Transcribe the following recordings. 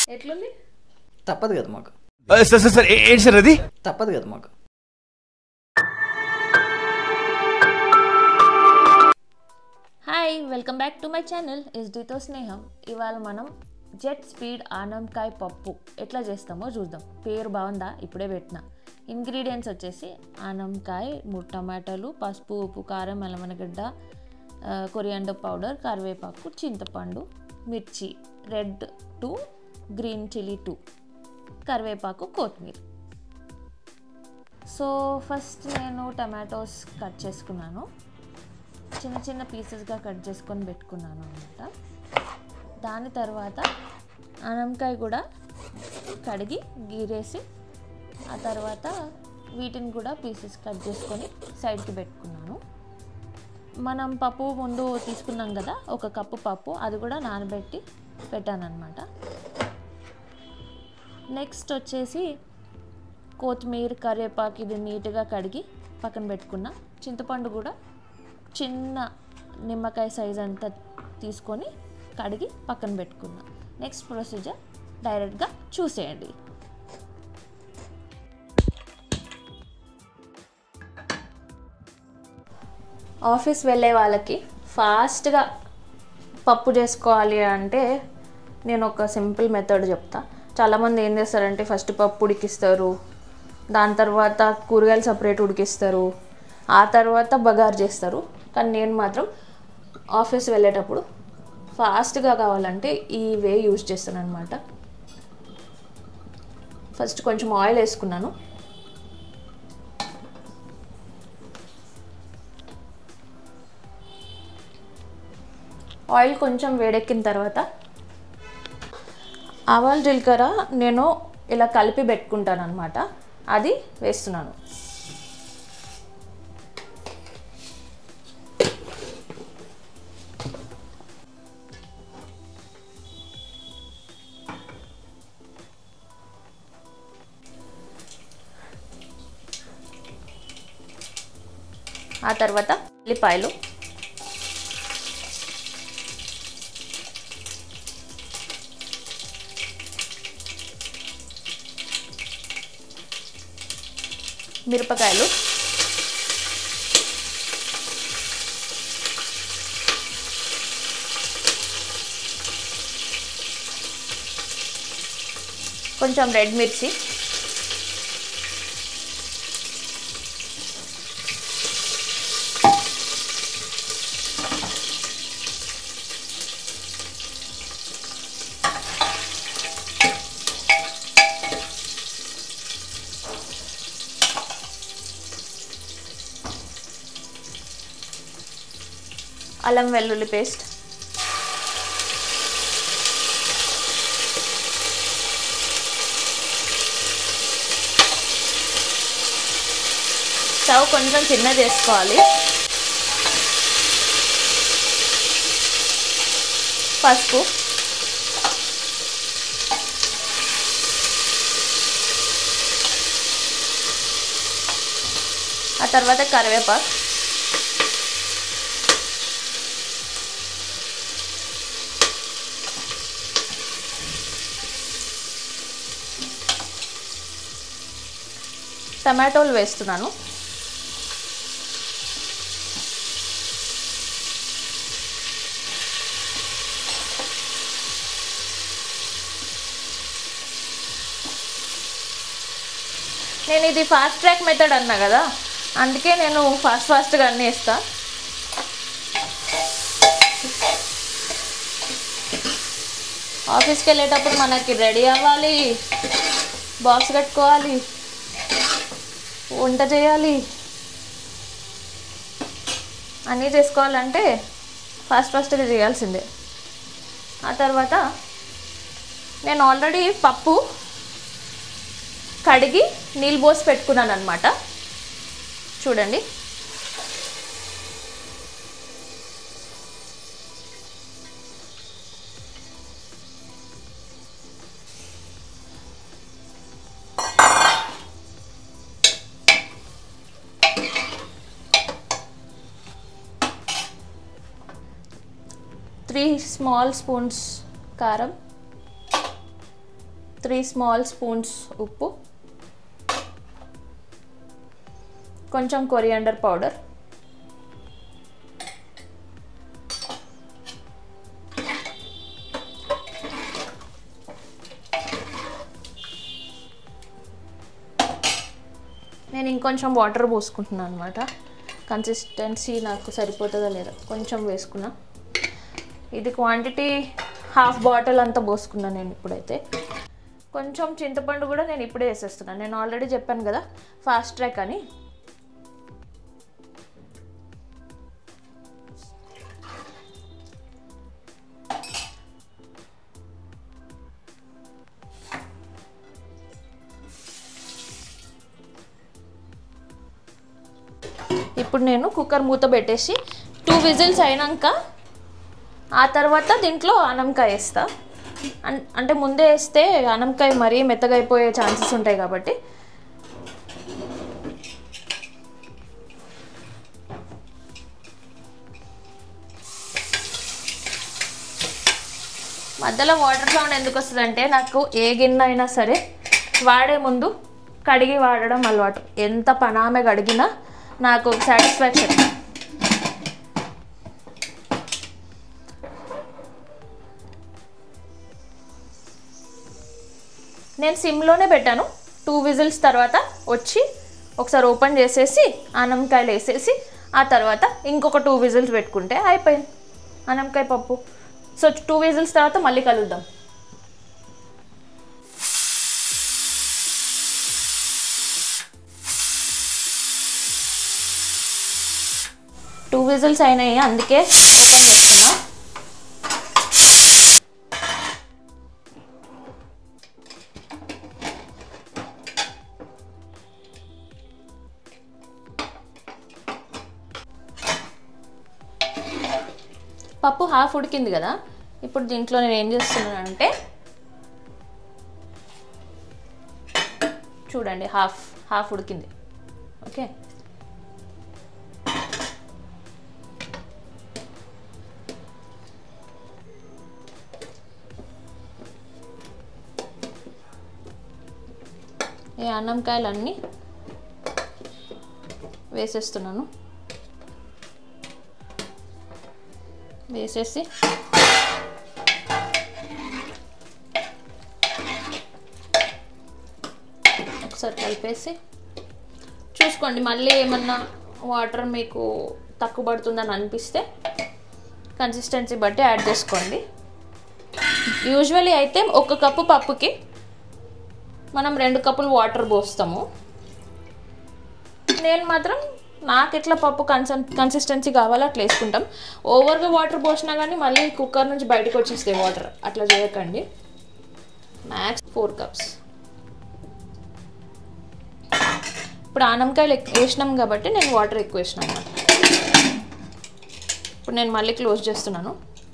ఎట్లుంది తప్పదు కదా మాకు సార్ సార్ సార్ ఏ- ఏంటి సార్ అది తప్పదు కదా మాకు hi welcome back to my channel ఎస్డితో స్నేహం ఇవాళ మనం జెట్ స్పీడ్ ఆనంకాయ పప్పు ఎట్లా చేస్తామో చూద్దాం పేరు బాగుందా ఇప్పుడే పెట్టిన ఇంగ్రీడియంట్స్ వచ్చేసి ఆనంకాయ మూడు టమాటాలు పసుపు ఉప్పు కారం అల్లమనగడ్డ కొరియాండర్ పౌడర్ కరివేపాకు చింతపండు మిర్చి red two green chilli two కరివేపాకు కొత్తిమీర సో ఫస్ట్ నేను టమాటోస్ కట్ చేసుకున్నాను చిన్న చిన్న పీసెస్గా కట్ చేసుకొని పెట్టుకున్నాను అనమాట దాని తర్వాత ఆనంకాయ కూడా కడిగి గీరేసి ఆ తర్వాత వీటిని కూడా పీసెస్ కట్ చేసుకొని సైడ్కి పెట్టుకున్నాను మనం పప్పు ముందు తీసుకున్నాం కదా ఒక కప్పు పప్పు అది కూడా నానబెట్టి పెట్టాను అనమాట నెక్స్ట్ వచ్చేసి కొత్తిమీర కరివేపాకు ఇది నీట్గా కడిగి పక్కన పెట్టుకున్న చింతపండు కూడా చిన్న నిమ్మకాయ సైజ్ అంతా తీసుకొని కడిగి పక్కన పెట్టుకున్నా నెక్స్ట్ ప్రొసీజర్ డైరెక్ట్గా చూసేయండి ఆఫీస్ వెళ్ళే వాళ్ళకి ఫాస్ట్గా పప్పు చేసుకోవాలి అంటే నేను ఒక సింపుల్ మెథడ్ చెప్తా చాలామంది ఏం చేస్తారంటే ఫస్ట్ పప్పు ఉడికిస్తారు దాని తర్వాత కూరగాయలు సపరేట్ ఉడికిస్తారు ఆ తర్వాత బగారు చేస్తారు కానీ నేను మాత్రం ఆఫీస్ వెళ్ళేటప్పుడు ఫాస్ట్గా కావాలంటే ఈ వే యూజ్ చేస్తాను అనమాట ఫస్ట్ కొంచెం ఆయిల్ వేసుకున్నాను ఆయిల్ కొంచెం వేడెక్కిన తర్వాత ఆవాలు జీలకర్ర నేను ఇలా కలిపి పెట్టుకుంటాను అనమాట అది వేస్తున్నాను ఆ తర్వాత ఉల్లిపాయలు మిరపకాయలు కొంచెం రెడ్ మిర్చి అల్లం వెల్లుల్లి పేస్ట్ స్టవ్ కొంచెం చిన్న చేసుకోవాలి పసుపు ఆ తర్వాత కరివేపాకు టమాటోలు వేస్తున్నాను నేను ఇది ఫాస్ట్ ట్రాక్ మెథడ్ అన్నా కదా అందుకే నేను ఫాస్ట్ ఫాస్ట్గా అన్నీ ఇస్తా ఆఫీస్కి వెళ్ళేటప్పుడు మనకి రెడీ అవ్వాలి బాక్స్ కట్టుకోవాలి వంట చేయాలి అన్నీ చేసుకోవాలంటే ఫాస్ట్ ఫాస్ట్గా చేయాల్సిందే ఆ తర్వాత నేను ఆల్రెడీ పప్పు కడిగి నీళ్ళు పోసి పెట్టుకున్నాను అనమాట చూడండి త్రీ స్మాల్ స్పూన్స్ కారం త్రీ స్మాల్ స్పూన్స్ ఉప్పు కొంచెం కొరియాండర్ పౌడర్ నేను ఇంకొంచెం వాటర్ పోసుకుంటున్నాను అనమాట కన్సిస్టెన్సీ నాకు సరిపోతుందా లేదా కొంచెం వేసుకున్నా ఇది క్వాంటిటీ హాఫ్ బాటిల్ అంతా పోసుకున్నాను నేను ఇప్పుడైతే కొంచెం చింతపండు కూడా నేను ఇప్పుడే వేసేస్తున్నాను నేను ఆల్రెడీ చెప్పాను కదా ఫాస్ట్ ట్రాక్ అని ఇప్పుడు నేను కుక్కర్ మూత పెట్టేసి టూ విజిల్స్ అయినాక ఆ తర్వాత దీంట్లో అనంకాయ వేస్తా అన్- అంటే ముందే వేస్తే అనంకాయ మరీ మెత్తగా అయిపోయే ఛాన్సెస్ ఉంటాయి కాబట్టి మధ్యలో వాటర్ సౌండ్ ఎందుకు వస్తుందంటే నాకు ఏ గిన్నె అయినా సరే వాడే ముందు కడిగి వాడడం అలవాటు ఎంత పనామె కడిగినా నాకు సాటిస్ఫాక్షన్ నేను సిమ్లోనే పెట్టాను టూ విజిల్స్ తర్వాత వచ్చి ఒకసారి ఓపెన్ చేసేసి ఆనంకాయలు వేసేసి ఆ తర్వాత ఇంకొక టూ విజిల్స్ పెట్టుకుంటే అయిపోయింది ఆనంకాయ పప్పు సో టూ విజిల్స్ తర్వాత మళ్ళీ కలుద్దాం టూ విజిల్స్ అయినాయి అందుకే ఓపెన్ చేస్తున్నా పప్పు హాఫ్ ఉడికింది కదా ఇప్పుడు దీంట్లో నేను ఏం చేస్తున్నానంటే చూడండి హాఫ్ హాఫ్ ఉడికింది ఓకే ఈ అన్నంకాయలన్నీ వేసేస్తున్నాను వేసేసి ఒకసారి కలిపేసి చూసుకోండి మళ్ళీ ఏమన్నా వాటర్ మీకు తక్కువ పడుతుందని అనిపిస్తే కన్సిస్టెన్సీ బట్టి యాడ్ చేసుకోండి యూజువలీ అయితే ఒక కప్పు పప్పుకి మనం రెండు కప్పులు వాటర్ పోస్తాము నేను మాత్రం నాకు ఎట్లా పప్పు కన్సన్ కన్సిస్టెన్సీ కావాలో అట్లా వేసుకుంటాం ఓవర్గా వాటర్ పోసినా కానీ మళ్ళీ కుక్కర్ నుంచి బయటకు వచ్చేస్తాయి వాటర్ అట్లా చేయకండి మ్యాక్స్ ఫోర్ కప్స్ ఇప్పుడు ఆనంకాయలు ఎక్కు- వేసినాం కాబట్టి నేను వాటర్ ఎక్కువ వేసినా అన్నమాట ఇప్పుడు నేను మళ్ళీ క్లోజ్ చేస్తున్నాను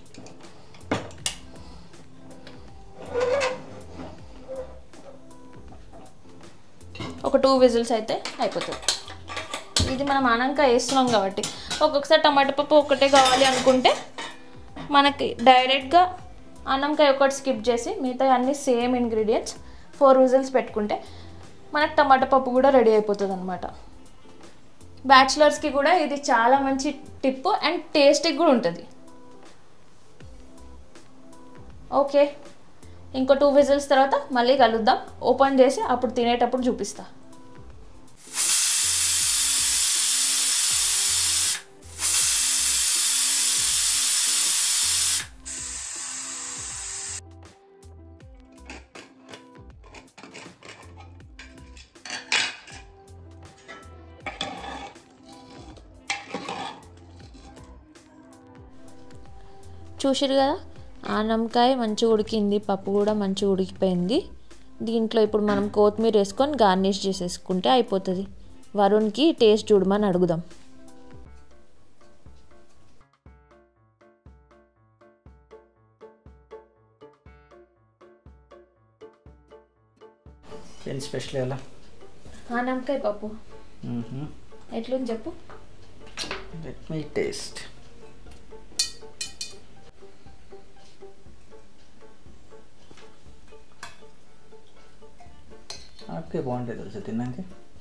ఒక టూ విజిల్స్ అయితే అయిపోతుంది ఇది మనం ఆనంకాయ వేస్తున్నాం కాబట్టి ఒక్కొక్కసారి టమాటా పప్పు ఒకటే కావాలి అనుకుంటే మనకి డైరెక్ట్గా అన్నంకాయ ఒకటి స్కిప్ చేసి మిగతా అన్ని సేమ్ ఇంగ్రీడియంట్స్ ఫోర్ విజిల్స్ పెట్టుకుంటే మనకు టమాటా పప్పు కూడా రెడీ అయిపోతుంది అనమాట బ్యాచిలర్స్కి కూడా ఇది చాలా మంచి టిప్ అండ్ టేస్టీ కూడా ఉంటుంది ఓకే ఇంకో టూ విజిల్స్ తర్వాత మళ్ళీ కలుద్దాం ఓపెన్ చేసి అప్పుడు తినేటప్పుడు చూపిస్తా చూసిరు కదా ఆనంకాయ మంచిగా ఉడికింది పప్పు కూడా మంచిగా ఉడికిపోయింది దీంట్లో ఇప్పుడు మనం కొత్తిమీర వేసుకొని గార్నిష్ చేసేసుకుంటే అయిపోతుంది వరుణ్కి టేస్ట్ చూడమని అడుగుదాం ఏం స్పెషల్ ఎలా ఆనంకాయ పప్పు ఎట్లుంది చెప్పు లెట్ మై టేస్ట్ ఆకే బాగుంటుంది తెలుసా తిన్నాక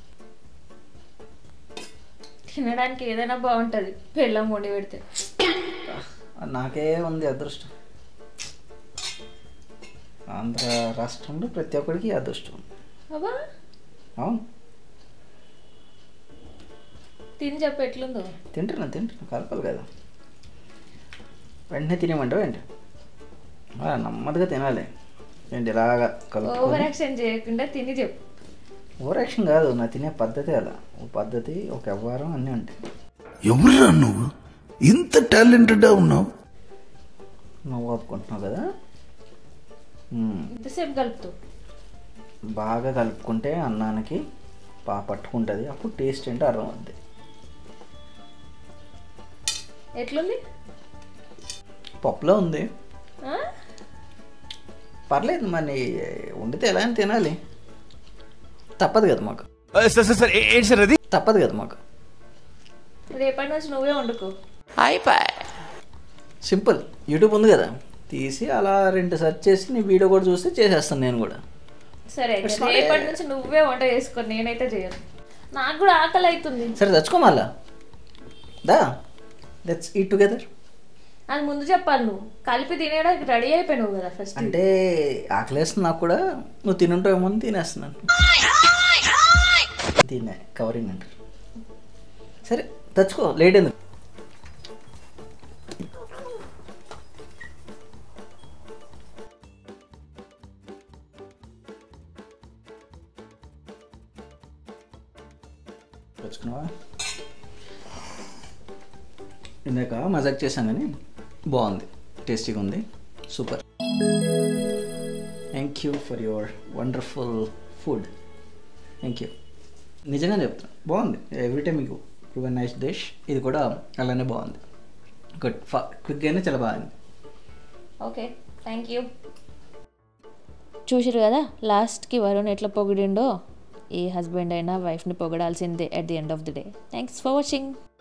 తినడానికి ఏదైనా బాగుంటుంది పెళ్ళం వండి పెడితే నాకే ఉంది అదృష్టం ఆంధ్ర రాష్ట్రంలో ప్రతి ఒక్కడికి ఈ అదృష్టం అబ్బా అవును తిని చెప్పు ఎట్లుందో తింటున్నా తింటున్నా కలపాలి కదా వెంటనే తినేమంటావు ఏంటి ఆ, నెమ్మదిగా తినాలి ఏంటి ఇలాగా ఓవర్ కలుపుకొని యాక్షన్ చేయకుండా తిని చెప్పు ఓవర్ యాక్షన్ కాదు నా తినే పద్ధతి అలా ఒక పద్ధతి ఒక వ్యవహారం అన్నీ ఉంటాయి ఎవరురా నువ్వు ఇంత టాలెంటెడ్ ఉన్నావు నువ్వు ఒప్పుకుంటున్నావు కదా మ్మ్. ఇంతసేపు కలుపుతూ బాగా కలుపుకుంటే అన్నానికి బాగా పట్టుకుంటుంది అప్పుడు టేస్ట్ ఏంటో అర్థం అవుద్ది ఎట్లుంది పప్పులో ఉంది ఆ? పర్లేదు మరి వండితే ఎలా అయినా తినాలి తప్పదు కదా మాకు సార్ సార్ సార్ ఏ- ఏంటి సార్ అది తప్పదు కదా మాకు రేపటి నుంచి నువ్వే వండుకో సింపుల్ యూట్యూబ్ ఉంది కదా తీసి అలా రెండు సెర్చ్ చేసి నీ వీడియో కూడా చూస్తే చేసేస్తాను నేను కూడా సరే అయితే It's not a- రేపటి నుంచి నువ్వే వంట చేసుకో నేనైతే చేయను నాకు కూడా ఆకలి అవుతుంది సరే తెచ్చుకో మళ్ళా దా లెట్స్ ఈట్ టుగెదర్ అది ముందు చెప్పాలి నువ్వు కలిపి తినేయడానికి రెడీ అయిపోయినావు కదా ఫస్ట్ అంటే ఆకలేస్తుంది నాకు కూడా నువ్వు తినుంటావేమో అని తినేస్తున్నాను తినే కవరింగ్ అంటారు సరే తెచ్చుకో లేట్ ఎందుకు తెచ్చుకున్నావా ఇందాక మజాక్ చేశాను కానీ బాగుంది టేస్టీగా ఉంది super thank you for your wonderful food thank you నిజంగా చెప్తాను బాగుంది ఎవ్రీ టైం మీకు ప్రూవ్ నైస్ డిష్ ఇది కూడా అలానే బాగుంది గుడ్ ఫా క్విక్గానే చాలా బాగుంది ఓకే థ్యాంక్ యూ చూసిరు కదా లాస్ట్కి వరుణ్ ఎట్లా పొగిడిండో ఏ హస్బెండ్ అయినా వైఫ్ని పొగడాల్సిందే at the end of the day thanks for watching